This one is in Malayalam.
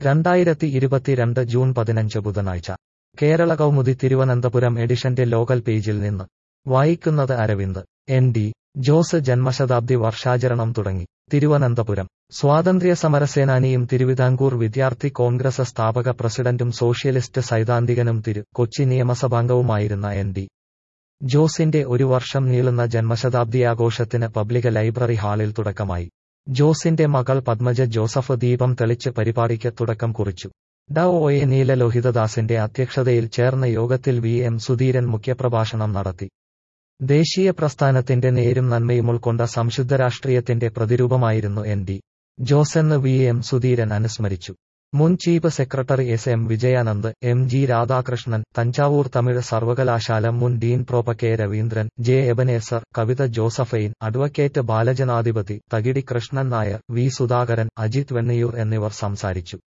രണ്ടായിരത്തി ഇരുപത്തിരണ്ട് ജൂൺ പതിനഞ്ച് ബുധനാഴ്ച കേരള കൗമുദി തിരുവനന്തപുരം എഡിഷന്റെ ലോകൽ പേജിൽ നിന്ന് വായിക്കുന്നത് അരവിന്ദ് എൻ ഡി ജോസ് ജന്മശതാബ്ദി വർഷാചരണം തുടങ്ങി തിരുവനന്തപുരം സ്വാതന്ത്ര്യ സമരസേനാനിയും തിരുവിതാംകൂർ വിദ്യാർത്ഥി കോൺഗ്രസ് സ്ഥാപക പ്രസിഡന്റും സോഷ്യലിസ്റ്റ് സൈദ്ധാന്തികനും തിരു കൊച്ചി നിയമസഭാംഗവുമായിരുന്ന എൻ ഡി ജോസിന്റെ ഒരു വർഷം നീളുന്ന ജന്മശതാബ്ദിയാഘോഷത്തിന് പബ്ലിക് ലൈബ്രറി ഹാളിൽ തുടക്കമായി ജോസിന്റെ മകൾ പത്മജ ജോസഫ് ദീപം തെളിച്ച് പരിപാടിക്ക് തുടക്കം കുറിച്ചു ഡ ഒ എ നീലലോഹിതദാസിന്റെ അധ്യക്ഷതയിൽ ചേർന്ന യോഗത്തിൽ വി എം സുധീരൻ മുഖ്യപ്രഭാഷണം നടത്തി ദേശീയ പ്രസ്ഥാനത്തിന്റെ നേരും നന്മയും ഉൾക്കൊണ്ട സംശുദ്ധ രാഷ്ട്രീയത്തിന്റെ പ്രതിരൂപമായിരുന്നു എൻ ഡി ജോസെന്ന് വി എം സുധീരൻ അനുസ്മരിച്ചു മുൻ chief secretary S M Vijayanand M G Radhakrishnan Thanjavur Tamil സർവകലാശാല മുൻ dean prof K Raveendran J Ebenezer Kavitha Josephine advocate ബാലജനാധിപതി തകിടി കൃഷ്ണൻ നായർ വി സുധാകരൻ അജിത് വെണ്ണിയൂർ എന്നിവർ സംസാരിച്ചു